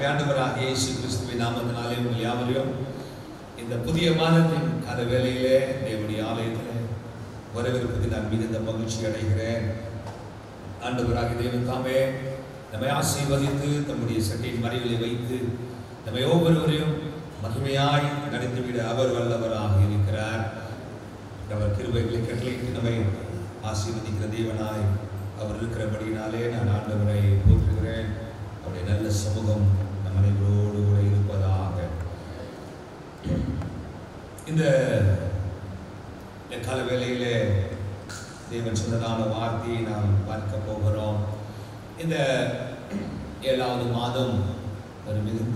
நம்முடைய ஆண்டவராகிய இயேசு கிறிஸ்துவின் நாமத்தினாலே உங்கள் யாவரையும் இந்த புதிய மாதத்தின் கால வேளையிலே தேவனுடைய ஆலயத்தில் வரவேற்பதில் நான் மிகுந்த மகிழ்ச்சி அடைகிறேன் ஆண்டவராகிய தேவன் தாமே நம்மை ஆசீர்வதித்து தம்முடைய சட்டையின் மறைவிலை வைத்து நம்மை ஒவ்வொருவரையும் மகிமையாய் நடத்திவிட அவர் வல்லவராக இருக்கிறார் அவர் கிருபைகளை கட்டளையிட்டு நம்மை ஆசீர்வதிக்கிற தேவனாய் அவர் இருக்கிறபடியினாலே நான் ஆண்டவரை போற்றுகிறேன் அவருடைய நல்ல சமூகம் நம் அனைவரோடு கூட இருப்பதாக இந்த இந்த கால வேளையிலே தேவன் சொன்னதான வார்த்தையை நாம் பார்க்க போகிறோம் இந்த ஏழாவது மாதம் ஒரு மிகுந்த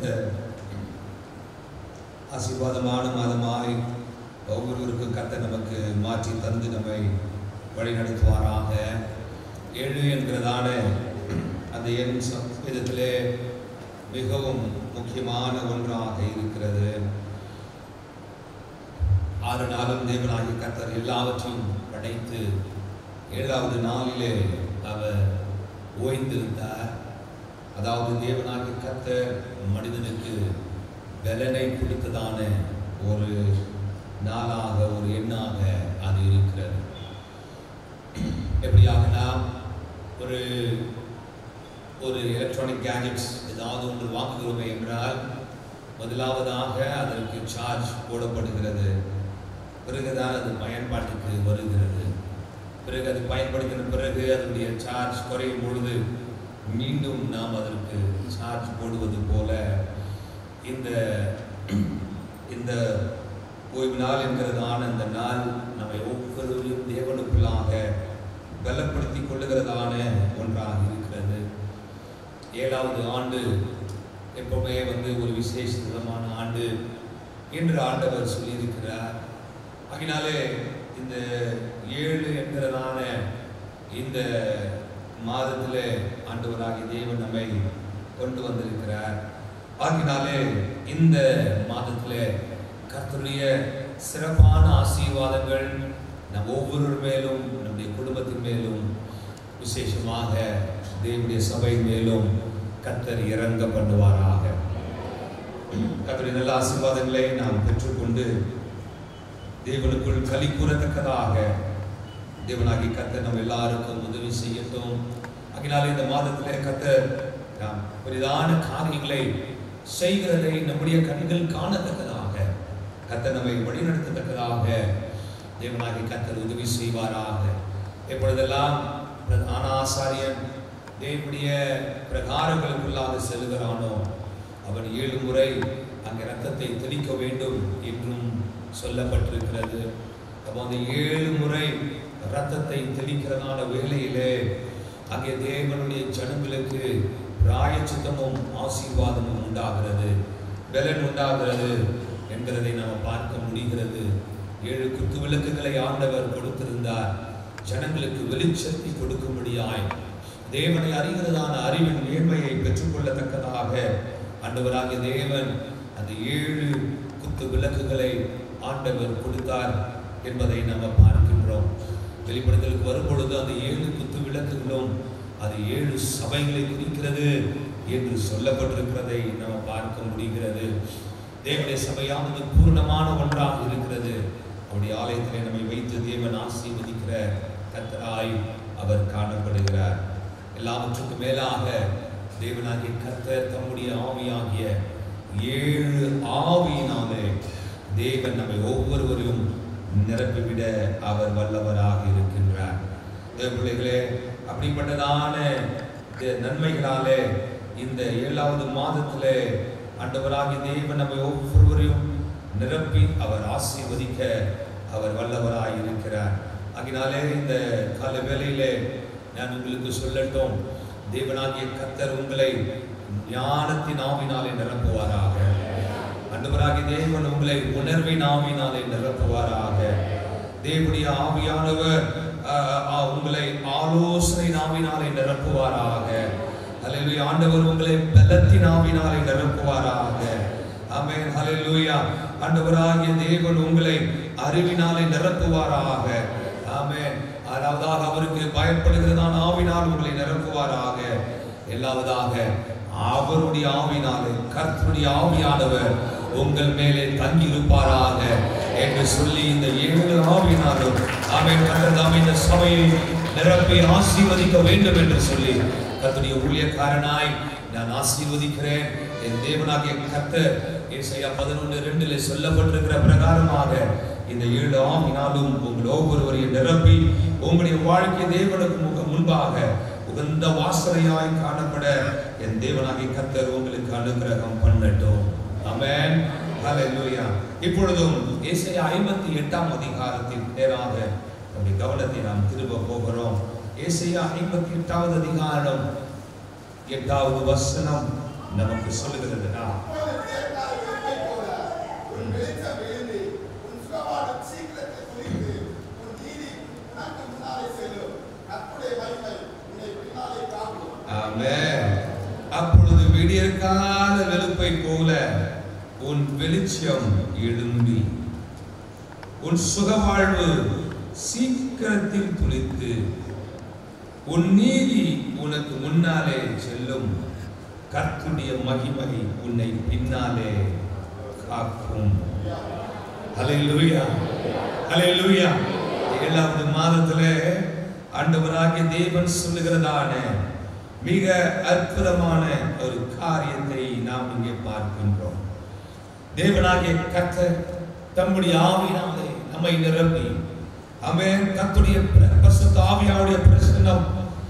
ஆசீர்வாதமான மாதமாய் ஒவ்வொருவருக்கும் கத்த நமக்கு மாற்றி தந்து நம்மை வழிநடத்துவாராக ஏழு என்கிறதான அந்த எண் சங்கீதத்திலே மிகவும் முக்கியமான ஒன்றாக இருக்கிறது ஆறு நாளும் தேவனாகிய கத்தர் எல்லாவற்றையும் படைத்து ஏழாவது நாளிலே அவர் ஓய்ந்திருந்தார் அதாவது தேவனாகிய கத்தர் மனிதனுக்கு பலனை கொடுத்ததான ஒரு நாளாக ஒரு எண்ணாக அது இருக்கிறது எப்படியாகனா ஒரு ஒரு எலக்ட்ரானிக் கேஜெட்ஸ் ஏதாவது ஒன்று வாங்குகிறோமே என்றால் முதலாவதாக அதற்கு சார்ஜ் போடப்படுகிறது பிறகுதான் அது பயன்பாட்டுக்கு வருகிறது பிறகு அது பயன்படுத்தின பிறகு அதனுடைய சார்ஜ் குறையும் பொழுது மீண்டும் நாம் அதற்கு சார்ஜ் போடுவது போல இந்த இந்த ஓய்வு நாள் என்கிறதான அந்த நாள் நம்மை ஒவ்வொருவரையும் தேவனுக்குள்ளாக பலப்படுத்தி கொள்ளுகிறதான ஒன்றாக இருக்கிறது ஏழாவது ஆண்டு எப்பவுமே வந்து ஒரு விசேஷமான ஆண்டு என்று ஆண்டவர் சொல்லியிருக்கிறார் ஆகினாலே இந்த ஏழு என்கிறதான இந்த மாதத்திலே ஆண்டவராகிய தேவன் நம்மை கொண்டு வந்திருக்கிறார் ஆகினாலே இந்த மாதத்திலே கர்த்தருடைய சிறப்பான ஆசீர்வாதங்கள் நம் ஒவ்வொரு மேலும் நம்முடைய குடும்பத்தின் மேலும் விசேஷமாக தேவனுடைய சபை மேலும் கர்த்தர் இறங்க பண்ணுவாராக கர்த்தருடைய நல்ல ஆசீர்வாதங்களை நாம் பெற்றுக்கொண்டு தேவனுக்குள் களி கூறத்தக்கதாக தேவனாகி கர்த்தர் நம்ம எல்லாருக்கும் உதவி செய்யட்டும் ஆகினாலே இந்த மாதத்திலே கர்த்தர் நாம் பெரிதான காரியங்களை செய்கிறதை நம்முடைய கண்கள் காணத்தக்கதாக கர்த்தர் நம்மை வழிநடத்தத்தக்கதாக தேவனாகி கர்த்தர் உதவி செய்வாராக எப்பொழுதெல்லாம் பிரதான ஆசாரியன் தேவனுடைய பிரகாரங்களுக்குள்ளாக செல்கிறானோ அவன் ஏழு முறை அங்கே ரத்தத்தை தெளிக்க வேண்டும் என்றும் சொல்லப்பட்டிருக்கிறது அப்போ அந்த ஏழு முறை ரத்தத்தை தெளிக்கிறதான வேளையிலே அங்கே தேவனுடைய ஜனங்களுக்கு பிராயச்சித்தமும் ஆசீர்வாதமும் உண்டாகிறது பலன் உண்டாகிறது என்கிறதை நாம் பார்க்க முடிகிறது ஏழு குத்து விளக்குகளை ஆண்டவர் கொடுத்திருந்தார் ஜனங்களுக்கு வெளிச்சத்தை கொடுக்கும்படியாய் தேவனை அறிகிறதான அறிவின் நேர்மையை பெற்றுக்கொள்ளத்தக்கதாக ஆண்டவராகிய தேவன் அந்த ஏழு குத்து விளக்குகளை ஆண்டவர் கொடுத்தார் என்பதை நாம் பார்க்கின்றோம் வெளிப்படுத்தலுக்கு வரும்பொழுது அந்த ஏழு குத்து விளக்குகளும் அது ஏழு சபைகளை குறிக்கிறது என்று சொல்லப்பட்டிருக்கிறதை நாம் பார்க்க முடிகிறது தேவனுடைய சபையானது பூர்ணமான ஒன்றாக இருக்கிறது அவருடைய ஆலயத்திலே நம்மை வைத்து தேவன் ஆசீர்வதிக்கிற கர்த்தராய் அவர் காணப்படுகிறார் எல்லாவற்றுக்கும் மேலாக தேவனாகிய கர்த்தர் தம்முடைய ஆவியாகிய ஏழு ஆவியினாலே தேவன் நம்மை ஒவ்வொருவரையும் நிரப்பிவிட அவர் வல்லவராக இருக்கின்றார் தேவ பிள்ளைகளே அப்படிப்பட்டதான இந்த நன்மைகளாலே இந்த ஏழாவது மாதத்திலே ஆண்டவராகிய தேவன் நம்மை ஒவ்வொருவரையும் நிரப்பி அவர் ஆசீர்வதிக்க அவர் வல்லவராய் இருக்கிறார் ஆகினாலே இந்த கால வேளையிலே நான் உங்களுக்கு சொல்லட்டும் தேவனாகிய கர்த்தர் உங்களை ஞானத்தின் ஆவினாலே நிரப்புவாராக அண்டவராகிய தேவன் உங்களை உணர்வின் ஆவினாலே நிரப்புவாராக தேவனுடைய ஆவியானவர் ஆஹ், ஆஹ், உங்களை ஆலோசனை நாவினாலே நிரப்புவாராக அல்லேலூயா ஆண்டவர் உங்களை பலத்தின் ஆவினாலே நிரப்புவாராக ஆமென் ஹalleluya ஆண்டவராகிய தேவன் உங்களை அறிவினாலே நிரப்புவாராக ஆமென் அதாவதாக அவருக்கு பயப்படுகிறதான ஆவினால் உங்களை நிரப்புவாராக எல்லாவதாக அவருடைய ஆவினாலே கர்த்தருடைய ஆவியானவர் உங்கள் மேலே தங்கி இருப்பாராக என்று சொல்லி இந்த ஏழு ஆவியினாலும் ஆமென் கர்த்தர் தாமே இந்த சபையை நிரப்பி ஆசீர்வதிக்க வேண்டும் என்று சொல்லி கர்த்தருடைய ஊழியக்காரனாய் நான் ஆசீர்வதிக்கிறேன் என் தேவனாகிய கர்த்தர் ஏசாயா பதினொன்று ரெண்டில் சொல்லப்பட்டிருக்கிற பிரகாரமாக இந்த ஏழு ஆவினாலும் உங்கள் ஒவ்வொருவரையும் நிரப்பி உங்களுடைய வாழ்க்கை தேவனுக்கு முக முன்பாக உகந்த வாசனையாய் காணப்பட என் தேவனாகிய கர்த்தர் உங்களுக்கு அனுகிரகம் பண்ணட்டும் ஆமென் ஹalleluya இப்பொழுதும் ஏசாயா ஐம்பத்தி எட்டாம் அதிகாரத்தின் நேராக நம்முடைய கவனத்தை நாம் திரும்ப போகிறோம் ஏசாயா ஐம்பத்தி எட்டாவது அதிகாரம் எட்டாவது வசனம் நமக்கு சொல்லுகிறது ஆ. ஆமென். அப்பொழுது விடியற்கால வெளுப்பை போல உன் வெளிச்சம் எழும்பி உன் சுகவாழ்வு சீக்கிரத்தில் துளித்து உன் நீதி உனக்கு முன்னாலே செல்லும் கர்த்துடைய மகிமை உன்னை பின்னாலே காக்கும் ஹalleluya ஹalleluya ஏழாவது மாதத்துல ஆண்டவராகிய தேவன் சொல்லுகிறதான மிக அற்புதமான ஒரு காரியத்தை நாம் இங்கே பார்க்கின்றோம் தேவனாகிய கர்த்தர் தம்முடைய ஆவியினாலே நம்மை நிரப்பி அவன் கர்த்தருடைய பிர- பரிசுத்த ஆவியாவுடைய பிரசன்னம்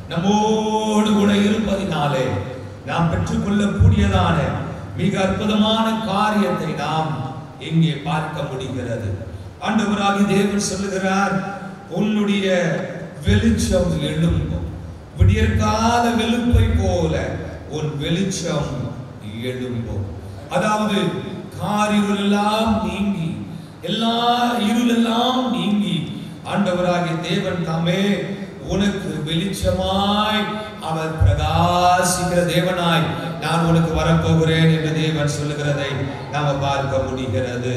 நம்மோடு கூட இருப்பதினாலே நாம் பெற்றுக்கொள்ளக்கூடியதான மிக அற்புதமான காரியத்தை நாம் இங்கே பார்க்க முடிகிறது ஆண்டவராகி தேவன் சொல்லுகிறார் உன்னுடைய வெளிச்சம் எழும்பும் விடியற்கால வெளுப்பை போல உன் வெளிச்சம் எழும்பும் அதாவது காரிருள் எல்லாம் நீங்கி எல்லா இருளெல்லாம் நீங்கி ஆண்டவராகிய தேவன் தாமே உனக்கு வெளிச்சமாய் அவர் பிரகாசிக்கிற தேவனாய் நான் உனக்கு வரப்போகிறேன் என்று தேவன் சொல்லுகிறதை நாம பார்க்க முடிகிறது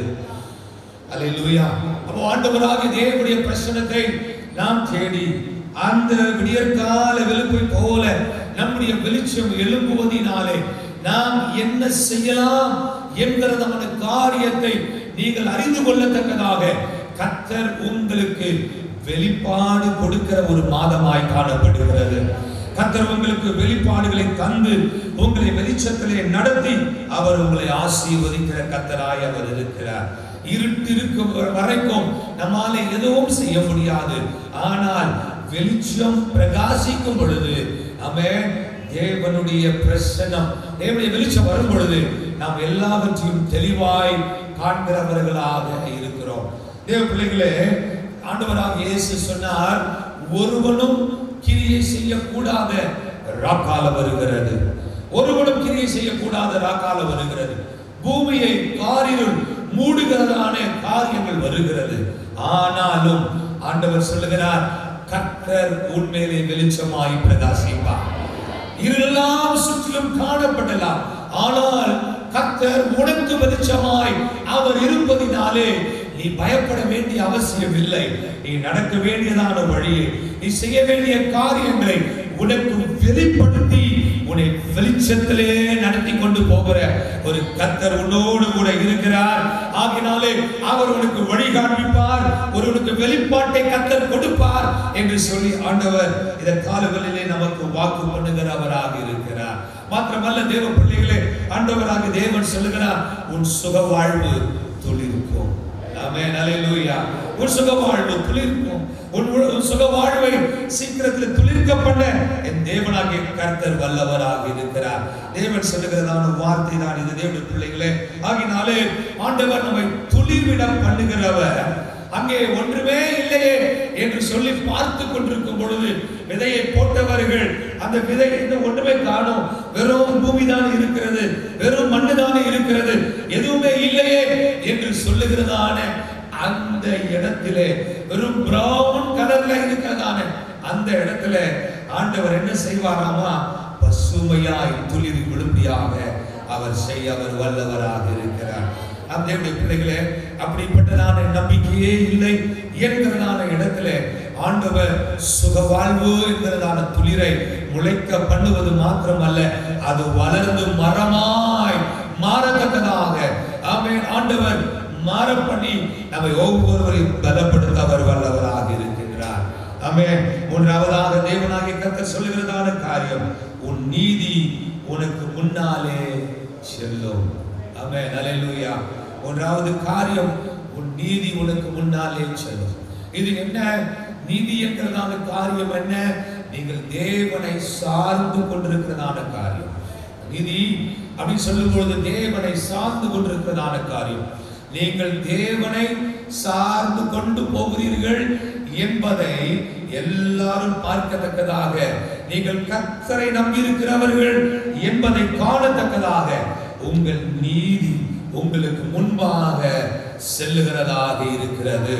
அல்லேலூயா அப்போ ஆண்டவராகிய தேவனுடைய பிரசனத்தை நாம் தேடி அந்த விடியற்கால வெளுப்பை போல நம்முடைய வெளிச்சம் எழும்புவதினாலே நாம் என்ன செய்யலாம் என்கிறதான காரியத்தை நீங்கள் அறிந்து கொள்ளத்தக்கதாக கர்த்தர் உங்களுக்கு வெளிப்பாடு கொடுக்கிற ஒரு மாதமாய் காணப்படுகிறது கர்த்தர் உங்களுக்கு வெளிப்பாடுகளை தந்து உங்களை வெளிச்சத்திலே நடத்தி அவர் உங்களை ஆசீர்வதிக்கிற கர்த்தராய் அவர் இருக்கிறார் இருட்டு இருக்கும் வரைக்கும் நம்மால எதுவும் செய்ய முடியாது ஆனால் வெளிச்சம் பிரகாசிக்கும் பொழுது அவன் தேவனுடைய பிரசனம் தேவனுடைய வெளிச்சம் வரும் பொழுது நாம் எல்லாவற்றையும் தெளிவாய் காண்கிறவர்களாக இருக்கிறோம் தேவ பிள்ளைகளே ஆண்டவராக இயேசு சொன்னார் ஒருவனும் கிரியை செய்யக்கூடாத ராக்கால வருகிறது ஒருவனும் கிரியை செய்யக்கூடாத ராக்கால வருகிறது பூமியை காரிருள் மூடுகிறதான காரியங்கள் வருகிறது ஆனாலும் ஆண்டவர் சொல்லுகிறார் கர்த்தர் உண்மையிலே வெளிச்சமாய் பிரகாசிப்பார் இருளெல்லாம் சுற்றிலும் காணப்படலாம் ஆனால் கர்த்தர் உனக்கு வெளிச்சமாய் அவர் இருப்பதினாலே நீ பயப்பட வேண்டிய அவசியம் இல்லை நீ நடக்க வேண்டியதான வழியை நீ செய்ய வேண்டிய காரியங்களை உனக்கு வெளிப்படுத்தி உன்னை வெளிச்சத்திலே நடத்தி கொண்டு போகிற ஒரு கர்த்தர் உன்னோடு கூட இருக்கிறார் ஆகினாலே அவர் உனக்கு வழி காண்பிப்பார் ஒருவனுக்கு வெளிப்பாட்டை கர்த்தர் கொடுப்பார் என்று சொல்லி ஆண்டவர் இந்த காலங்களிலே நமக்கு வாக்கு பண்ணுகிறவராக இருக்கிறார் மாத்திரமல்ல தேவ பிள்ளைகளே ஆண்டவராக தேவன் சொல்லுகிறார் உன் சுக வாழ்வு துளிர்க்கும் ஆமென் அல்லேலூயா உன் சுக வாழ்வு துளிர்க்கும் உன் உ- உன் சுக வாழ்வை சீக்கிரத்தில் துளிர்க்க பண்ண என் தேவனாகிய கர்த்தர் வல்லவராக இருக்கிறார் தேவன் சொல்லுகிறதான வார்த்தை தான் இது தேவனுடைய பிள்ளைகளே ஆகினாலே ஆண்டவர் நம்மை துளிர்விட பண்ணுகிறவர் அங்கே ஒன்றுமே இல்லையே என்று சொல்லி பார்த்து கொண்டிருக்கும் பொழுது விதையை போட்டவர்கள் அந்த விதை என்ன ஒன்றுமே காணும் வெறும் பூமி தான் இருக்கிறது வெறும் மண்ணு தானே இருக்கிறது எதுவுமே இல்லையே என்று சொல்லுகிறதான அந்த இடத்திலே வெறும் பிரவுன் கலர்ல இருக்கிறதான அந்த இடத்துல ஆண்டவர் என்ன செய்வாராமா பசுமையாய் துளிர் விழும்பியாக அவர் செய்ய அவர் வல்லவராக இருக்கிறார் அந்த தேவனுடைய பிள்ளைகளே அப்படிப்பட்டதான நம்பிக்கையே இல்லை என்கிறதான இடத்துல ஆண்டவர் சுகவாழ்வு என்கிறதான துளிரை முளைக்க பண்ணுவது மாத்திரமல்ல அது வளர்ந்து மரமாய் மாறத்தக்கதாக ஆமென் ஆண்டவர் மாற பண்ணி நம்மை ஒவ்வொருவரையும் பலப்படுத்த அவர் வல்லவராக இருக்கின்றார் ஆமென் மூன்றாவதாக தேவனாகிய கர்த்தர் சொல்லுகிறதான காரியம் உன் நீதி உனக்கு முன்னாலே செல்லும் ஆமென் அல்லேலூயா மூன்றாவது காரியம் உன் நீதி உனக்கு முன்னாலே செல்லும் இது என்ன நீதி என்கிறதான காரியம் என்ன நீங்கள் தேவனை சார்ந்து கொண்டிருக்கிறதான காரியம் நீதி அப்படின்னு சொல்லும் பொழுது தேவனை சார்ந்து கொண்டிருக்கிறதான காரியம் நீங்கள் தேவனை சார்ந்து கொண்டு போகிறீர்கள் என்பதை எல்லாரும் பார்க்கத்தக்கதாக நீங்கள் கத்தரை நம்பியிருக்கிறவர்கள் என்பதை காணத்தக்கதாக உங்கள் நீதி உங்களுக்கு முன்பாக செல்லுகிறதாக இருக்கிறது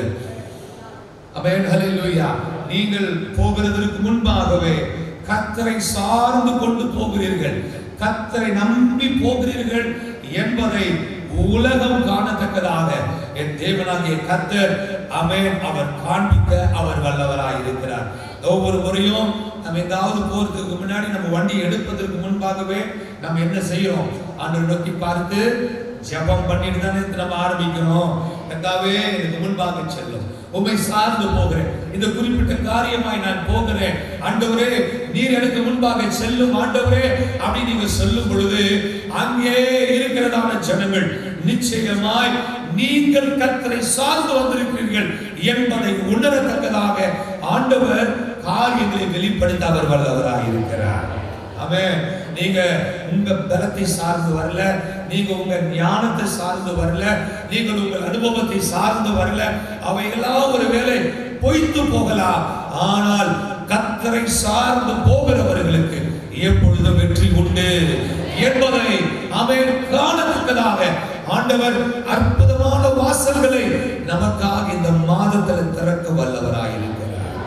அமேன் ஹalleluya நீங்கள் போகிறதற்கு முன்பாகவே கத்தரை சார்ந்து கொண்டு போகிறீர்கள் கத்தரை நம்பி போகிறீர்கள் என்பதை உலகம் காணத்தக்கதாக என் தேவனாகிய கத்தர் அமேன் அவர் காண்பிக்க அவர் வல்லவராய் இருக்கிறார் ஒவ்வொரு முறையும் நம்ம எங்காவது போறதுக்கு முன்னாடி நம்ம வண்டி எடுப்பதற்கு முன்பாகவே நம்ம என்ன செய்யறோம் ஆண்டு நோக்கி பார்த்து ஜெபம் பண்ணிட்டு தானே நம்ம ஆரம்பிக்கணும் கர்த்தாவே எனக்கு முன்பாக செல்லும் உம்மை சார்ந்து போகிறேன் இந்த குறிப்பிட்ட காரியமாய் நான் போகிறேன் ஆண்டவரே நீர் எனக்கு முன்பாக செல்லும் ஆண்டவரே அப்படி நீங்க சொல்லும் பொழுது அங்கே இருக்கிறதான ஜனங்கள் நிச்சயமாய் நீங்கள் கர்த்தரை சார்ந்து வந்திருக்கிறீர்கள் என்பதை உணரத்தக்கதாக ஆண்டவர் காரியங்களை வெளிப்படுத்த அவர் வல்லவராக இருக்கிறார் அவன் நீங்க உங்க பலத்தை சார்ந்து வரல நீங்க உங்க ஞானத்தை சார்ந்து வரல நீங்கள் உங்கள் அனுபவத்தை சார்ந்து வரல அவையெல்லாம் ஒரு வேளை பொய்த்து போகலாம் ஆனால் கத்தரை சார்ந்து போகிறவர்களுக்கு எப்பொழுதும் வெற்றி உண்டு என்பதை அவன் காணத்தக்கதாக ஆண்டவர் அற்புதமான வாசல்களை நமக்காக இந்த மாதத்தில் திறக்க வல்லவராயிருக்கிறார்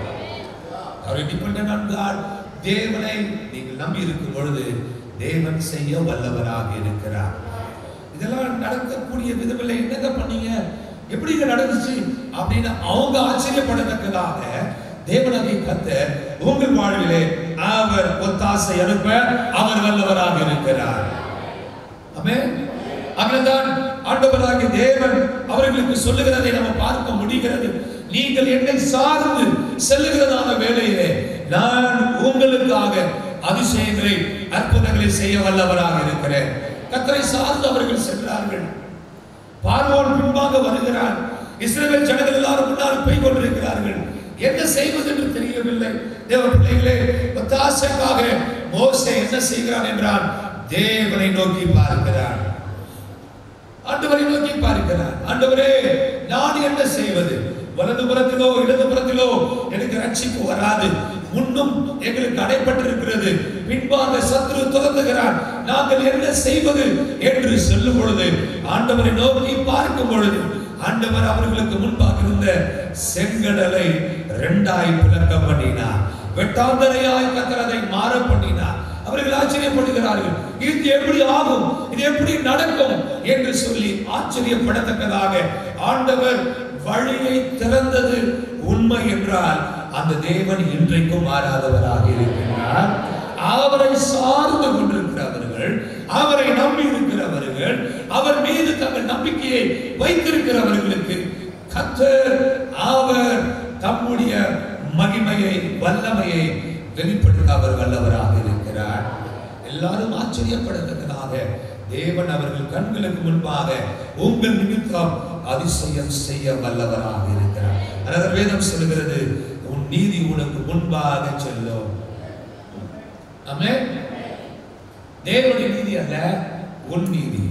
அவர் டிபெண்ட் ஆன் காட் தேவனை நீங்கள் நம்பி இருக்கும் பொழுது தேவன் செய்ய வல்லவராக இருக்கிறார் இதெல்லாம் நடக்கக்கூடிய விதமில்லை என்னங்க பண்ணீங்க எப்படிங்க நடந்துச்சு அப்படின்னு அவங்க ஆச்சரியப்படத்தக்கதாக தேவனாகிய கத்தர் உங்கள் வாழ்விலே அவர் ஒத்தாசை அனுப்ப அவர் வல்லவராக இருக்கிறார் ஆமென் அங்கதான் ஆண்டவராகிய தேவன் அவர்களுக்கு சொல்லுகிறதை நம்ம பார்க்க முடிகிறது நீங்கள் என்னை சார்ந்து செல்லுகிறதான வேலையிலே நான் உங்களுக்காக அதிசயங்களை அற்புதங்களை செய்ய வல்லவராக இருக்கிறேன் கத்தரை சார்ந்து அவர்கள் சென்றார்கள் பார்வோன் பின்பாக வருகிறான் இஸ்ரவேல் ஜனங்கள் எல்லாரும் முன்னால் போய் கொண்டிருக்கிறார்கள் என்ன செய்வது என்று தெரியவில்லை தேவ பிள்ளைகளே ஒத்தாசைக்காக மோசே என்ன செய்கிறான் என்றால் தேவனை நோக்கி பார்க்கிறான் ஆண்டவரை நோக்கி பார்க்கிறார் ஆண்டவரே நான் என்ன செய்வது வலது புறத்திலோ இடது புறத்திலோ எனக்கு ரட்சிப்பு வராது முன்னும் எங்களுக்கு அடைப்பட்டிருக்கிறது பின்பாக சத்ரு துரத்துகிறான் நாங்கள் என்ன செய்வது என்று சொல்லும் பொழுது ஆண்டவரை நோக்கி பார்க்கும் பொழுது ஆண்டவர் அவர்களுக்கு முன்பாக இருந்த செங்கடலை இரண்டாய் பிளக்க பண்ணினார் வெட்டாந்தரையாய் கத்தரதை மாற பண்ணினார் அவர்கள் ஆச்சரியப்படுகிறார்கள் இது எப்படி ஆகும் இது எப்படி நடக்கும் என்று சொல்லி ஆச்சரியப்படத்தக்கதாக ஆண்டவர் வழியை திறந்தது உண்மை என்றால் அந்த தேவன் இன்றைக்கும் மாறாதவராக இருக்கிறார் அவரை சார்ந்து கொண்டிருக்கிறவர்கள் அவரை நம்பி இருக்கிறவர்கள் அவர் மீது தங்கள் நம்பிக்கையை வைத்திருக்கிறவர்களுக்கு கத்தர் அவர் தம்முடைய மகிமையை வல்லமையை வெளிப்படுத்த அவர் வல்லவராக இருக்கிறார் எல்லாரும் ஆச்சரியப்படத்தக்கதாக தேவன் அவர்கள் கண்களுக்கு முன்பாக உங்கள் நிமித்தம் அதிசயம் செய்ய வல்லவராக இருக்கிறார் அதாவது வேதம் சொல்லுகிறது உன் நீதி உனக்கு முன்பாக செல்லும் ஆமே தேவனுடைய நீதி அல்ல உன் நீதி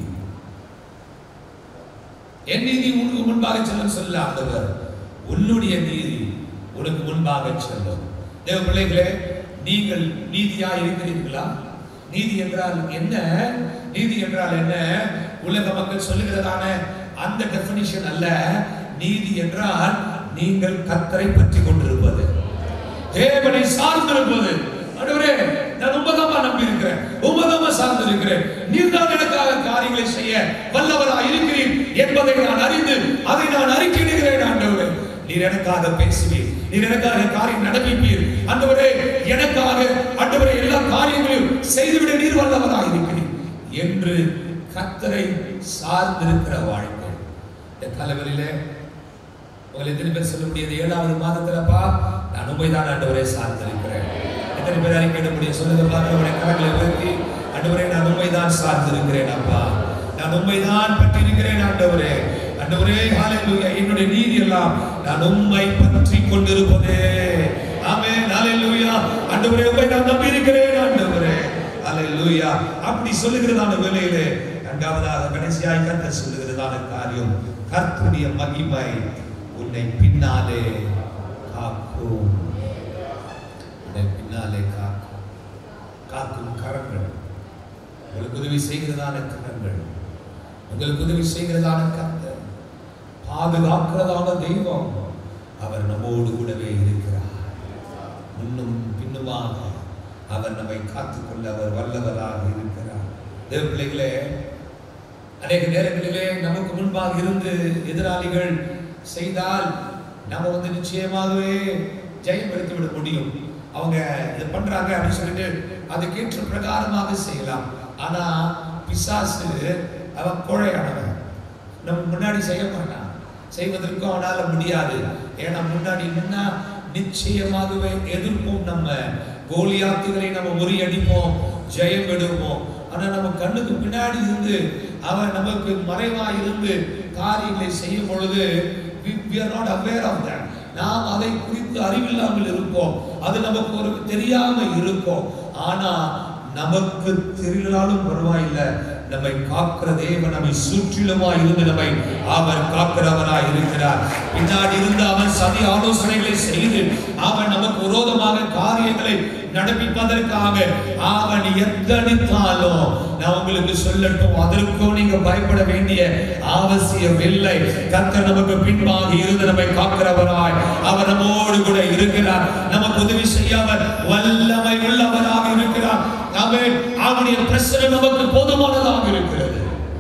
என் நீதி உனக்கு முன்பாக செல்லும் சொல்ல ஆண்டவர் உன்னுடைய நீதி உனக்கு முன்பாக செல்லும் தேவ பிள்ளைகளே நீங்கள் நீதியா இருக்கிறீர்களா நீதி என்றால் என்ன நீதி என்றால் என்ன உலக மக்கள் சொல்லுகிறதான அந்த டெபினிஷன் அல்ல நீதி என்றால் நீங்கள் கத்தரை பற்றி கொண்டிருப்பது தேவனை சார்ந்திருப்பது ஆண்டவரே நான் உமதமா நம்பி இருக்கிறேன் உமதமா சார்ந்து இருக்கிறேன் நீர்தான் எனக்காக காரியங்களை செய்ய வல்லவரா இருக்கிறீர் என்பதை நான் அறிந்து அதை நான் அறிக்கையிடுகிறேன் ஆண்டவரே நீர் எனக்காக பேசுவீர் நீர் எனக்காக காரியம் நடப்பிப்பீர் ஆண்டவரே எனக்காக ஆண்டவரே எல்லா காரியங்களையும் செய்துவிட நீர் வல்லவராக இருக்கிறீர் என்று கத்தரை சார்ந்திருக்கிற வாழ்க்கை இந்த தலைவலிலே உங்களை எத்தனை பேர் சொல்ல முடியாது ஏழாவது மாதத்துலப்பா நான் உண்மைதான் ஆண்டவரே சார்ந்திருக்கிறேன் எத்தனை பேர் அறிக்கையிட முடியும் சொல்லுங்க பார்க்கிறவரை கரங்களை உயர்த்தி ஆண்டவரே நான் உண்மைதான் சார்ந்திருக்கிறேன் அப்பா நான் உண்மைதான் பற்றிருக்கிறேன் ஆண்டவரே ஆண்டவரே ஹalleluya என்னுடைய நீதி எல்லாம் நான் உண்மை பற்றி கொண்டிருப்பதே ஆமென் ஹalleluya ஆண்டவரே உண்மை நான் நம்பி இருக்கிறேன் ஆண்டவரே ஹalleluya அப்படி சொல்லுகிறதான வேளையிலே இரண்டாவதாக கடைசியாய் கர்த்தர் சொல்லுகிறதான காரியம் கர்த்தருடைய மகிமை உன்னை பின்னாலே காக்கும் உன்னை பின்னாலே காக்கும் காக்கும் கரங்கள் உங்களுக்கு உதவி செய்கிறதான கரங்கள் உங்களுக்கு உதவி செய்கிறதான கர்த்தர் பாதுகாக்கிறதான தெய்வம் அவர் நம்மோடு கூடவே இருக்கிறார் முன்னும் பின்னுமாக அவர் நம்மை காத்துக்கொள்ள அவர் வல்லவராக இருக்கிறார் தேவ பிள்ளைகளே அநேக நேரங்களிலே நமக்கு முன்பாக இருந்து எதிராளிகள் செய்தால் நம்ம வந்து நிச்சயமாகவே ஜெயம் எடுத்து விட முடியும் அவங்க இதை பண்றாங்க அப்படின்னு சொல்லிட்டு அதுக்கேற்ற பிரகாரமாக செய்யலாம் ஆனா பிசாசு அவன் கோழையானவன் நம்ம முன்னாடி செய்ய மாட்டான் செய்வதற்கும் அவனால முடியாது ஏன்னா முன்னாடி நின்னா நிச்சயமாகவே எதிர்ப்போம் நம்ம கோலியாத்துகளை நம்ம முறியடிப்போம் ஜெயம் எடுப்போம் ஆனா நம்ம கண்ணுக்கு பின்னாடி இருந்து அவன் நமக்கு மறைவா இருந்து காரியங்களை செய்யும் பொழுது we, we are not aware of that நாம் அதை குறித்து அறிவில்லாமல் இருப்போம் அது நமக்கு ஒரு தெரியாம இருக்கும் ஆனா நமக்கு தெரியலாலும் பரவாயில்லை நம்மை காக்கிற தேவன் நம்மை சுற்றிலுமா இருந்து நம்மை அவர் காக்கிறவராய் இருக்கிறார் பின்னாடி இருந்து அவன் சதி ஆலோசனைகளை செய்து அவன் நமக்கு விரோதமாக காரியங்களை நடப்பிப்பதற்காக அவன் எத்தனித்தாலும் நான் உங்களுக்கு சொல்லட்டும் அதற்கும் நீங்க பயப்பட வேண்டிய அவசியம் இல்லை கர்த்தர் நமக்கு பின்பாக இருந்து நம்மை காக்கிறவராய் அவர் நம்மோடு கூட இருக்கிறார் நமக்கு உதவி செய்ய அவர் வல்லமை உள்ளவராக இருக்கிறார் அவன் அவனுடைய பிரச்சனை நமக்கு போதுமானதாக இருக்கிறது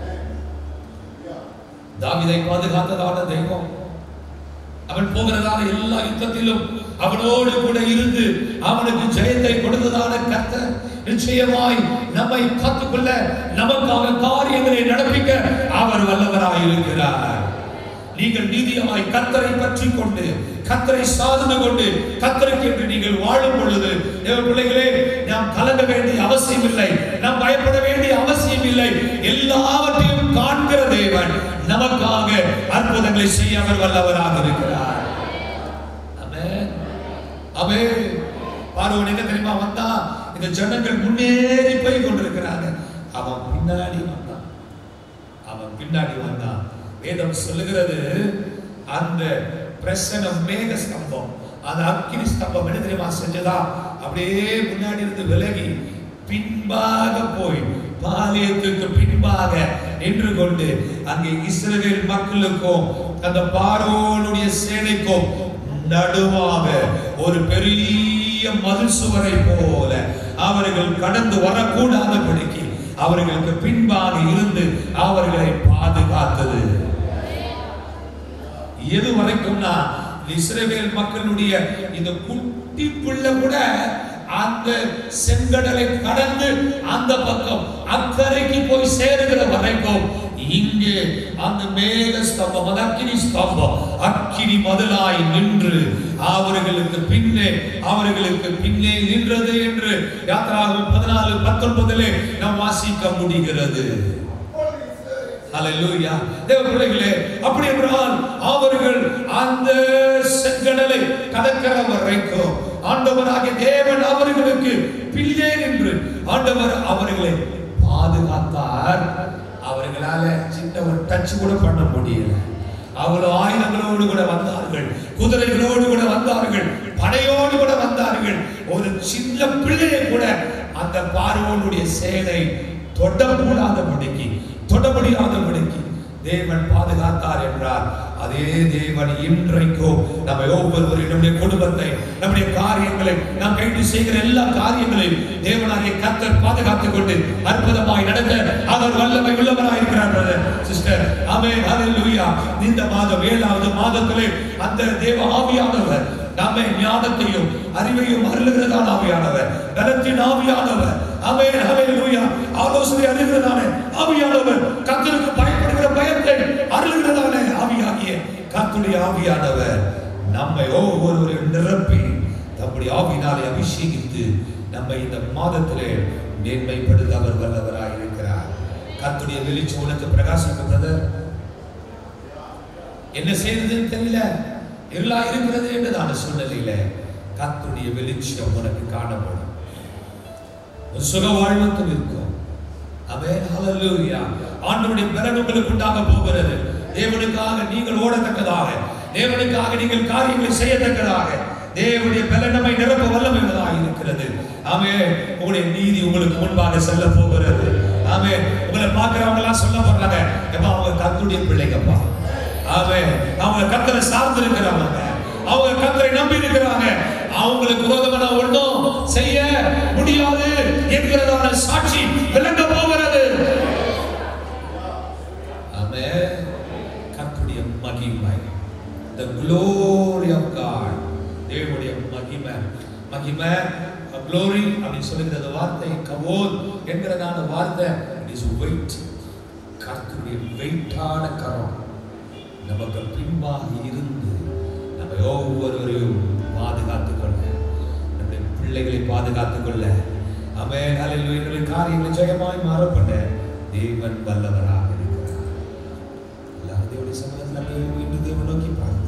தாவிதை பாதுகாத்ததான தெய்வம் அவன் போகிறதான எல்லா யுத்தத்திலும் அவனோடு கூட இருந்து அவனுக்கு ஜெயத்தை கொடுத்ததான கர்த்தர் நிச்சயமாய் நம்மை காத்துக்கொள்ள நமக்காக காரியங்களை நடப்பிக்க அவர் வல்லவராய் இருக்கிறார் நீங்கள் நீதியமாய் கத்தரை பற்றி கொண்டு கத்தரை சார்ந்து கொண்டு கத்தருக்கு என்று நீங்கள் வாழும் பொழுது தேவ பிள்ளைகளே நாம் கலங்க வேண்டிய அவசியம் இல்லை நாம் பயப்பட வேண்டிய அவசியம் இல்லை எல்லாவற்றையும் காண்கிற தேவன் நமக்காக அற்புதங்களை செய்ய அவர் வல்லவராக இருக்கிறார் ஆமென் ஆமென் பார்வன் என்ன தெரியுமா வந்தா இந்த ஜனங்கள் முன்னேறி போய் கொண்டிருக்கிறாங்க அவன் பின்னாடி வந்தான் அவன் பின்னாடி வந்தான் வேதம் சொல்லுகிறது அந்த பிரசன மேக ஸ்தம்பம் அந்த அக்கினி ஸ்தம்பம் என்ன தெரியுமா செஞ்சதா அப்படியே முன்னாடி இருந்து விலகி பின்பாக போய் பாலியத்துக்கு பின்பாக நின்று கொண்டு அங்கே இஸ்ரவேல் மக்களுக்கும் அந்த பார்வோனுடைய சேனைக்கும் நடுவாக ஒரு பெரிய மதில் சுவரை போல அவர்கள் கடந்து வரக்கூடாதபடிக்கு அவர்களுக்கு பின்பாக இருந்து அவர்களை பாதுகாத்தது எது வரைக்கும்னா இஸ்ரவேல் மக்களுடைய இந்த குட்டி பிள்ளை கூட அந்த செங்கடலை கடந்து அந்த பக்கம் அக்கறைக்கு போய் சேருகிற வரைக்கும் இங்கே அந்த மேக ஸ்தம்பம் அது அக்கினி ஸ்தம்பம் அக்கினி முதலாய் நின்று அவர்களுக்கு பின்னே அவர்களுக்கு பின்னே நின்றது என்று யாத்திராகும் பதினாலு பத்தொன்பதிலே நாம் வாசிக்க முடிகிறது ஹalleluya தேவ பிள்ளைகளே அப்படி என்றால் அவர்கள் அந்த செங்கடலை கடக்கிற வரைக்கும் ஆண்டவராகிய தேவன் அவர்களுக்கு பிள்ளை நின்று ஆண்டவர் அவர்களை பாதுகாத்தார் அவர்களால சின்ன ஒரு டச் கூட பண்ண முடியல அவ்வளவு ஆயுதங்களோடு கூட வந்தார்கள் குதிரைகளோடு கூட வந்தார்கள் படையோடு கூட வந்தார்கள் ஒரு சின்ன பிள்ளையை கூட அந்த பார்வோனுடைய சேனை தொடக்கூடாதபடிக்கு தொட முடியாதபடிக்கு தேவன் பாதுகாத்தார் என்றார் அதே தேவன் இன்றைக்கும் நம்ம ஒவ்வொருவரும் நம்முடைய குடும்பத்தை நம்முடைய காரியங்களை நாம் கைது செய்கிற எல்லா காரியங்களையும் தேவனாகிய கர்த்தர் பாதுகாத்துக் கொண்டு அற்புதமாய் நடக்க அவர் வல்லமை உள்ளவராய் இருக்கிறார் சிஸ்டர் ஆமென் ஹalleluya இந்த மாதம் ஏழாவது மாதத்திலே அந்த தேவ ஆவியானவர் நம்மை ஞானத்தையும் அறிவையும் அருளுகிறதான ஆவியானவர் பலத்தின் ஆவியானவர் ஆமென் ஹalleluya ஆலோசனை அருளுகிறதான ஆவியானவர் கர்த்தருக்கு பயப்படுகிற பயத்தை அருளுகிறதான ஆவியாகிய கர்த்தருடைய ஆவியானவர் நம்மை ஒவ்வொருவரையும் நிரப்பி தம்முடைய ஆவியினாலே அபிஷேகித்து நம்மை இந்த மாதத்திலே மேன்மைப்படுத்த அவர் வல்லவராய் இருக்கிறார் கர்த்தருடைய வெளிச்சம் உனக்கு பிரகாசிக்கும் பிரதர் என்ன செய்யறதுன்னு தெரியல இருளா இருக்கிறது என்றதான சூழ்நிலையில கர்த்தருடைய வெளிச்சம் உனக்கு காணப்படும் ஒரு சுக வாழ்வுக்கும் இருக்கும் ஆமென் ஹalleluya ஆண்டவருடைய பலன் உங்களுக்கு உண்டாக போகிறது தேவனுக்காக நீங்கள் ஓடத்தக்கதாக தேவனுக்காக நீங்கள் காரியங்களை செய்யத்தக்கதாக தேவனுடைய பலன் நம்மை நிரப்ப வல்லமையுள்ளதாக இருக்கிறது ஆமே உங்களுடைய நீதி உங்களுக்கு முன்பாக செல்ல போகிறது ஆமே உங்களை பார்க்கிறவங்க எல்லாம் சொல்ல போறாங்க எப்பா அவங்க கத்துடைய பிள்ளைங்கப்பா ஆமே அவங்க கத்தரை சார்ந்து இருக்கிறவங்க அவங்க கத்தரை நம்பி இருக்கிறாங்க அவங்களுக்கு விரோதமான ஒன்றும் செய்ய முடியாது என்கிறதான சாட்சி விளங்க போகிறது ஆமே கர்த்தருடைய மகிமை the glory of God தேவனுடைய மகிமை மகிமை glory அப்படி சொல்லுகிற அந்த வார்த்தை கவோல் என்கிறதான வார்த்தை it is weight கர்த்தருடைய வெயிட்டான கரம் நமக்கு பின்பாக இருந்து நம்ம ஒவ்வொருவரையும் பாதுகாத்துக் கொள்ள நம்முடைய பிள்ளைகளை பாதுகாத்துக் கொள்ள அமேன் ஹalleluya எங்களுடைய காரியங்களை ஜெயமாய் மாறப்பட தேவன் வல்லவராக இருக்கிறார் எல்லாரும் தேவனுடைய சமூகத்தில் அப்படியே மீண்டும் தேவன் நோக்கி பார்க்கிறோம்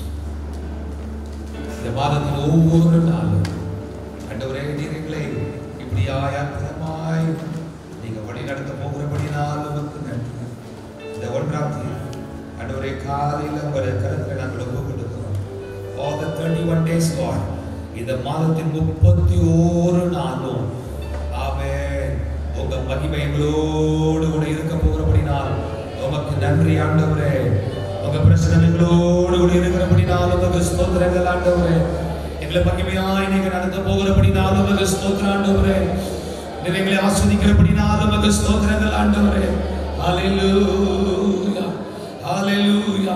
இந்த மாதத்தின் ஒவ்வொரு நாளும் ஆண்டவரே நீர் எங்களை இப்படியாய் அற்புதமாய் நீங்க வழி நடத்த போகிறபடினால் உமக்கு நன்றி இந்த ஒன்றாம் தேதி ஆண்டவரே காலையில் உங்களுடைய கருத்தில் நாங்கள் ஒப்பு கொடுக்கிறோம் all the 31 days God இந்த மாதத்தின் முப்பத்தி ஓரு நாளும் ஆமென் உங்க மகிமை எங்களோடு கூட இருக்க போகிறபடினால் உமக்கு நன்றி ஆண்டவரே உங்க பிரச்சனை எங்களோடு கூட இருக்கிறபடினால் உமக்கு ஸ்தோத்திரங்கள் ஆண்டவரே எங்களை மகிமையாய் நீங்க நடந்து போகிறபடினால் உமக்கு ஸ்தோத்திரம் ஆண்டவரே நீர் எங்களை ஆஸ்வதிக்கிறபடினால் உமக்கு ஸ்தோத்திரங்கள் ஆண்டவரே ஹalleluya ஹalleluya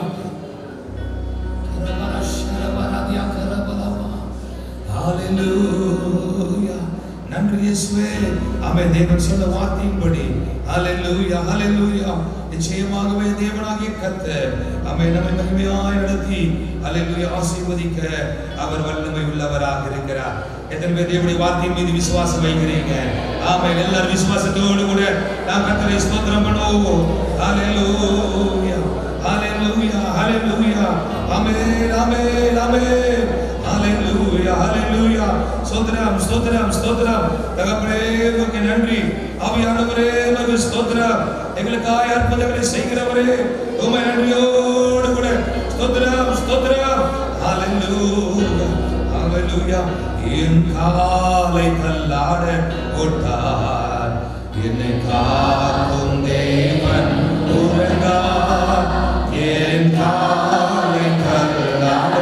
ஹalleluya நன்றி இயேசுவே ஆமென் தேவன் சொன்ன வார்த்தையின்படி ஹalleluya ஹalleluya நிச்சயமாகவே தேவனாகிய கர்த்தர் ஆமென் நம்மை மகிமையாய் நடத்தி ஹalleluya ஆசீர்வதிக்க அவர் வல்லமை உள்ளவராக இருக்கிறார் எத்தனை பேர் தேவனுடைய வார்த்தையின் மீது விசுவாசம் வைக்கிறீங்க ஆமென் எல்லாரும் விசுவாசத்தோடு கூட நாம் கர்த்தரை ஸ்தோத்திரம் பண்ணுவோம் ஹalleluya ஹalleluya ஹalleluya ஆமென் ஆமென் ஆமென் ஹalleluya ஹalleluya ஸ்தோத்திரம் ஸ்தோத்திரம் ஸ்தோத்திரம் தகப்பனே உமக்கு நன்றி ஆவியானவரே உமக்கு ஸ்தோத்திரம் எங்களுக்காய் அற்புதங்களை செய்கிறவரே உமை நன்றியோடு கூட ஸ்தோத்திரம் ஸ்தோத்திரம் ஹalleluya ஹalleluya என் காலை தள்ளாட போட்டார் என்னை காக்கும் தேவன் உறங்கார் என் காலை தள்ளாட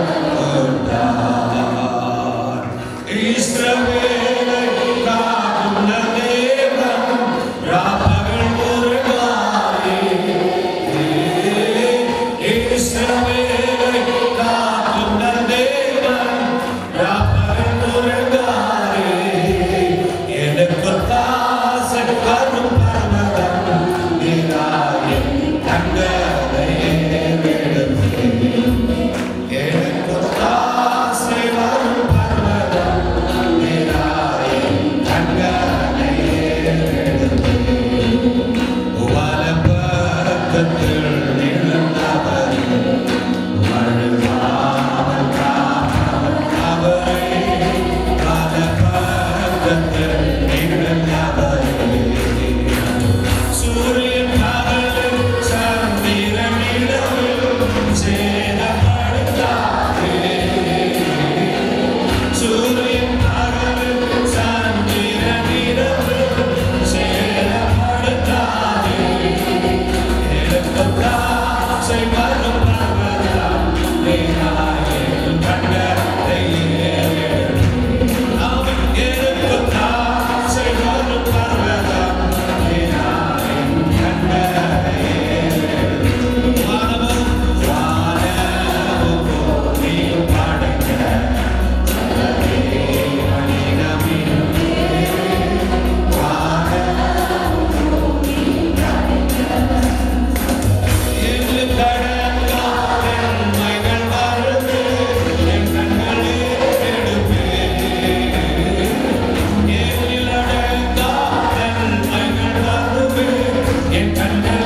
போட்டார் இஸ்ரவேலை காக்கும் தேவன் ராப்பகல் உறங்காரே இஸ்ரவேலை காக்கும் தேவன் ராப்பகல் உறங்காரே எனக்கு தாசை கரும் பர்வதம் நீராயின் தங்களை எனக்கு தாசை வரும் பர்வதம் நீராயின் தங்களை வலப்பக்கத்தில் நிழந்தவர் வாழ்வாமல் காப்பவர் அவரே வலப்பக்கத்தில் நிழந்தவரே சூரியன் பகலில் சந்திரன் இரவில் சேதப்படுத்தாதே சூரியன் பகலில் சந்திரன் இரவில் சேதப்படுத்தாதே எனக்கு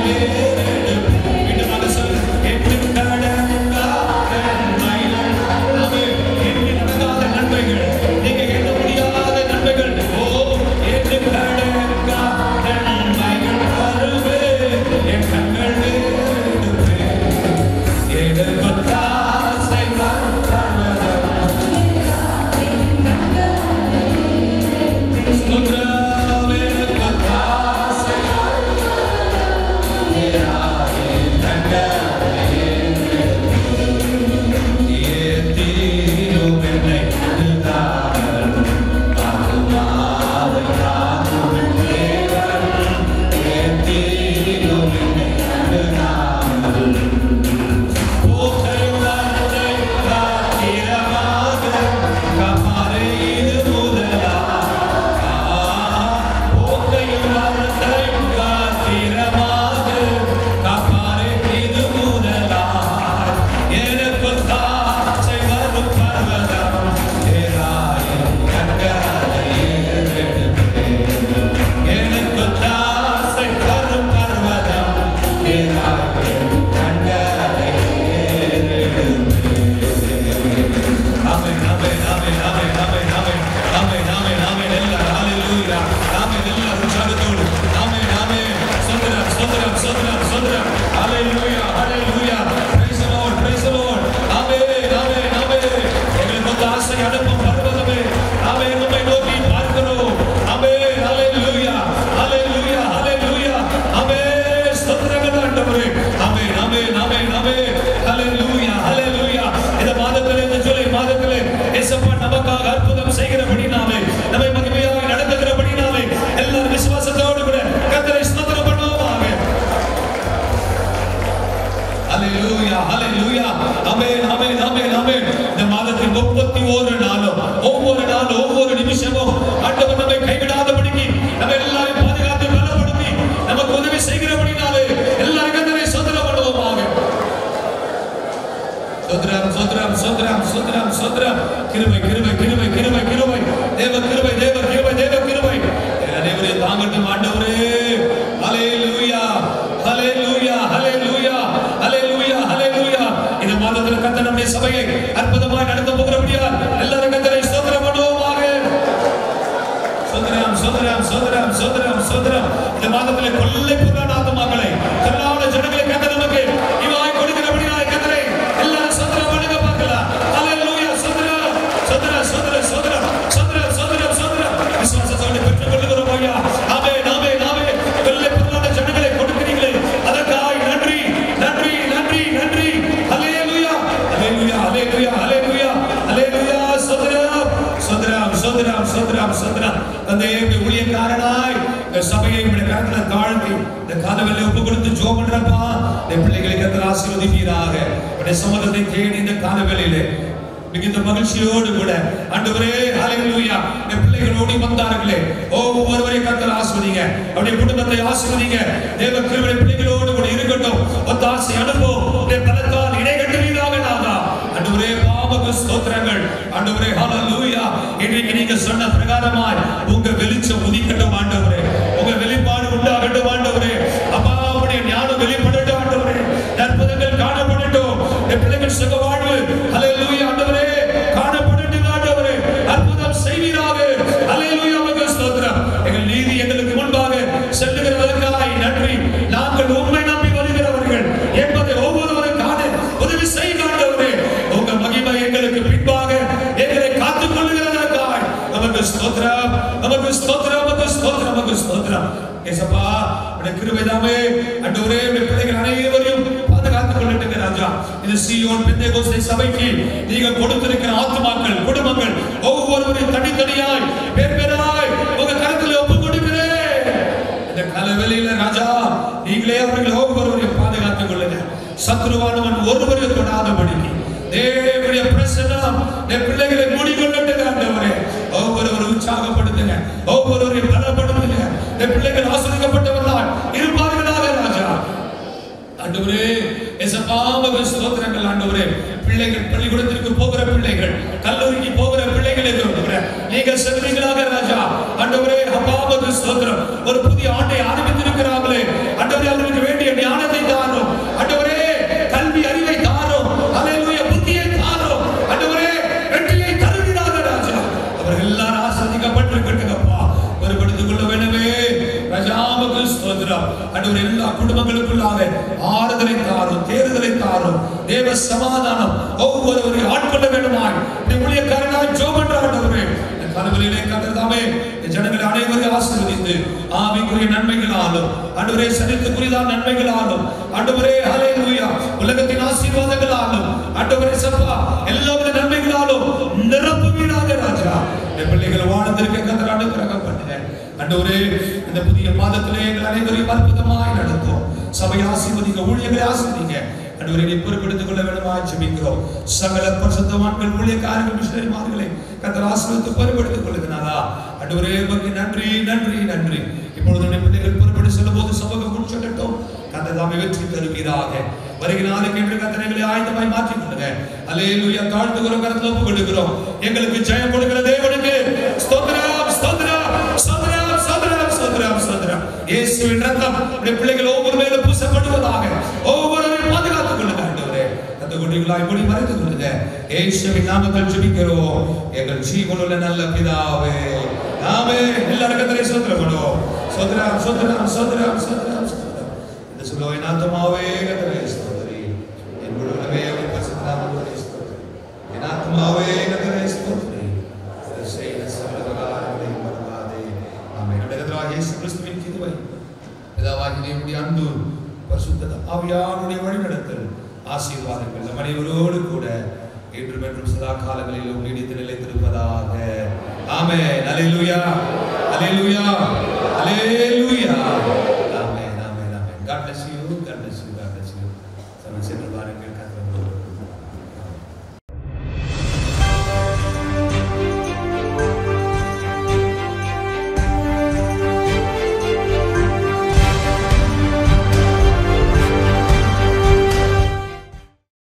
ஹalleluya ஹalleluya ஆமென் ஆமென் ஆமென் ஆமென் இந்த மாதத்தின் முப்பத்தி ஓரு நாளும் ஒவ்வொரு நாளும் ஒவ்வொரு நிமிஷமும் ஆண்டவர் நம்மை கைவிடாதபடிக்கு நம்ம எல்லாரையும் பாதுகாத்து பலப்படுத்தி நமக்கு உதவி செய்கிறபடினாலே எல்லாரும் கத்தரை சோதனம் பண்ணுவோமாக சோத்ரம் சோத்ரம் சோத்ரம் சோத்ரம் சோத்ரம் கிருபை கிருபை கிருபை கிருபை கிருபை தேவ கிருபை தேவ கிருபை தேவ கிருபை அனைவரே தாங்கட்டும் ஆண்டவரே ஹalleluya ஹalleluya ஹalleluya ஹalleluya ஹalleluya இந்த மாதத்துல கர்த்தர் நம்முடைய சபையை அற்புதமாய் நடத்த போகிறபடியால் எல்லாரும் கர்த்தரை ஸ்தோத்திரம் பண்ணுவோமாக சோதரம் சோதரம் சோதரம் சோதரம் சோதரம் இந்த மாதத்திலே கொள்ளை பொருளான ஆத்மாக்களை திரளான ஜனங்களை கத்த நமக்கு இவாய் கொடுக்கிறபடியால் கத்தரை எல்லாரும் சோதரம் பண்ணுங்க பார்க்கலாம் ஹalleluya சோதரம் சோதரம் சோதரம் சோதரம் சோதரம் சோதரம் சோதரம் விசுவாசத்தோடு பெற்றுக் கொள்ளுகிறோம் ஐயா ஆமே நாமே நாமே கொள்ளை பொருளான ஜனங்களை கொடுக்கிறீங்களே அதற்காய் நன்றி நன்றி நன்றி நன்றி ஹalleluya ஹalleluya ஹalleluya ஹalleluya ஹalleluya சோதரம் சோதரம் சோதரம் சோதரம் சோதரம் தந்தையே உம்முடைய ஊழியக்காரனாய் இந்த சபையை உடைய கரத்துல தாழ்த்தி இந்த காதவெல்ல ஒப்பு கொடுத்து ஜோ பண்றப்பா இந்த பிள்ளைகளை கத்தர் ஆசீர்வதிப்பீராக உடைய சம்மதத்தை தேடி இந்த காதவெளியிலே மிகுந்த மகிழ்ச்சியோடு கூட ஆண்டவரே ஹalleluya இந்த பிள்ளைகள் ஓடி வந்தார்களே ஒவ்வொருவரை கத்தர் ஆசீர்வதிங்க அவருடைய குடும்பத்தை ஆசீர்வதிங்க தேவ கிருபை பிள்ளைகளோடு கூட இருக்கட்டும் ஒத்தாசை அனுபவம் உடைய பலத்தால் இடை கட்டுவீராக நாதா ஆண்டவரே பாவக ஸ்தோத்திரங்கள் ஆண்டவரே ஹalleluya இன்றைக்கு நீங்க சொன்ன பிரகாரமாய் உங்க வெளிச்சம் உதிக்கட்டும் ஆண்டவரே உங்க வெளிப்பாடு உண்டாகட்டும் ஆண்டவரே அப்பா உடைய ஞானம் வெளிப்படட்டும் ஆண்டவரே அற்புதங்கள் காணப்படட்டும் என் பிள்ளைகள் சுக வாழ்வு ஹalleluya ஆண்டவரே காணப்படட்டும் ஆண்டவரே அற்புதம் செய்வீராக ஹalleluya உமக்கு ஸ்தோத்திரம் எங்கள் நீதி எங்களுக்கு முன்பாக செல்லுகிறதற்காய் நன்றி நாங்கள் உண்மை நம்பி வருகிறவர்கள் என்பதை ஒவ்வொருவரும் காண உதவி செய்ய ஆண்டவரே உங்க மகிமை எங்களுக்கு பின்பாக எங்களை காத்துக் கொள்ளுகிறதற்காய் நமக்கு ஸ்தோத்திரம் நமக்கு ஸ்தோத்திரம் நமக்கு ஸ்தோத்திரம் நமக்கு ஸ்தோத்திரம் ஏசப்பா உடைய கிருபைதாமே ஆண்டவரே உடைய பிள்ளைகள் அனைவரையும் பாதுகாத்துக் கொள்ளட்டுங்க ராஜா இது சீயோன் பெந்தேகோஸ்தே சபைக்கு நீங்க கொடுத்திருக்கிற ஆத்துமாக்கள் குடும்பங்கள் ஒவ்வொருவரையும் தனித்தனியாய் பேர் பேராய் உங்க கருத்தில் ஒப்பு கொடுக்கிறேன் இந்த கலவெளியில ராஜா நீங்களே அவர்கள் ஒவ்வொருவரையும் பாதுகாத்துக் கொள்ளுங்க சத்ருவானவன் ஒருவரையும் தொடாதபடிக்கு தேவனுடைய பிரசன்னம் என் பிள்ளைகளை மூடிக்கொள்ளட்டுங்க ஆண்டவரே ஒவ்வொருவரும் உற்சாகப்படுத்துங்க ஒவ்வொருவரையும் பலப்படுத்துங்க என் பிள்ளைகள் ஆசிரியப்பட்டவர்களால் இருப்பார்களாக ராஜா ஆண்டவரே எசப்பாமக ஸ்தோத்திரங்கள் ஆண்டவரே பிள்ளைகள் பள்ளிக்கூடத்திற்கு போகிற பிள்ளைகள் கல்லூரிக்கு போகிற பிள்ளைகள் ஆண்டவரே நீங்க செல்வீங்களாக ராஜா ஆண்டவரே அப்பாமக ஸ்தோத்திரம் ஒரு புதிய ஆண்டை ஆரம்பித்திருக்கிறார்களே ஆண்டவரே அவர்களுக்கு வேண்டிய ஆறுதலை தாரும் தேறுதலை தாரும் தேவ சமாதானம் ஒவ்வொருவரையும் ஆட்கொள்ள வேண்டுமாய் இந்த ஊழியக்காரனாய் ஜோபன்ற ஆண்டவரே இந்த கனவுகளிலே கத்தர்தாமே இந்த ஜனங்களை அனைவரையும் ஆசீர்வதித்து ஆவிக்குரிய நன்மைகளாலும் ஆண்டவரே சனித்துக்குரியதான நன்மைகளாலும் ஆண்டவரே ஹalleluya உலகத்தின் ஆசீர்வாதங்களாலும் ஆண்டவரே சப்பா எல்லா வித நன்மைகளாலும் நிரப்புவீராக ராஜா இந்த பிள்ளைகள் வாழ்ந்திருக்க கத்தர் அனுகிரகம் பண்ணுங்க ஆண்டவரே இந்த புதிய மாதத்திலே எங்கள் அனைவரையும் அற்புதமாய் நடத்தும் சபை ஆசீர்வதிங்க ஊழியர்களை ஆசீர்வதிங்க ஆண்டவரே நீ பொறுப்பெடுத்துக் கொள்ள வேண்டுமா ஜெபிக்கிறோம் சகல பரிசுத்தவான்கள் ஊழியக்காரர்கள் மிஷனரிமார்களை கத்தர் ஆசீர்வதித்து பொறுப்பெடுத்துக் கொள்ளுகிறாரா ஆண்டவரே உமக்கு நன்றி நன்றி நன்றி இப்பொழுது உடைய பிள்ளைகள் பொறுப்பெடு செல்லும் போது சமூகம் முடிச்சட்டும் கத்தர் தாமே வெற்றி தருவீராக வருகிற நாளுக்கு என்று கத்தனைகளை ஆயுதமாய் மாற்றிக் கொள்ளுங்க அல்லேலூயா தாழ்த்துகிறோம் கருத்துல ஒப்பு கொடுக்கிறோம் எங்களுக்கு ஜெயம் கொடுக்கிற தேவனுக்கு ஸ்தோத்திரம் ஸ்தோத்திரம் ஸ்தோத்திரம் ஸ்தோத்திரம் ஸ்தோத்திரம் ஸ்தோத்திரம் இயேசுவின் ரத்தம் உடைய பிள்ளைகள் ஒவ்வொரு மேலும் பூசப்படுவதாக ஒவ்வொருவரையும் பாதுகாத்துக் கொள்ளுங்க ஆண்டவரே அந்த குட்டிகளாய் முடி மறைத்துக் கொள்ளுங்க இயேசுவின் நாமத்தில் ஜெபிக்கிறோம் எங்கள் ஜீவனுள்ள நல்ல பிதாவே ஆமே எல்லாரும் கத்தரை சோத்திரம் பண்ணுவோம் சோத்திரம் சோத்திரம் சோத்திரம் சோத்திரம் சோத்திரம் இந்த சொல்லுவை நாத்தமாவே கத்தரை ஸ்தோத்திரி என் முழுவதுமே அவர் பரிசுத்தநாமத்தை ஸ்தோத்திரி என் ஆத்மாவே கத்தரை ஸ்தோத்திரி அவர் செய்த சகல உபகாரங்களையும் மறவாதே ஆமென் நம்முடைய கர்த்தராகிய இயேசு கிறிஸ்துவின் கிருபை பிதாவாகிய தேவனுடைய அன்பு பரிசுத்த ஆவியானுடைய வழிநடத்தல் ஆசீர்வாதங்கள் நம் அனைவரோடு கூட என்றும் என்றும் சதா காலங்களிலும் நீடித்து நிலைத்திருப்பதாக ஆமென் அல்லேலூயா அல்லேலூயா அல்லேலூயா ஆமென் ஆமென் ஆமென் God bless you.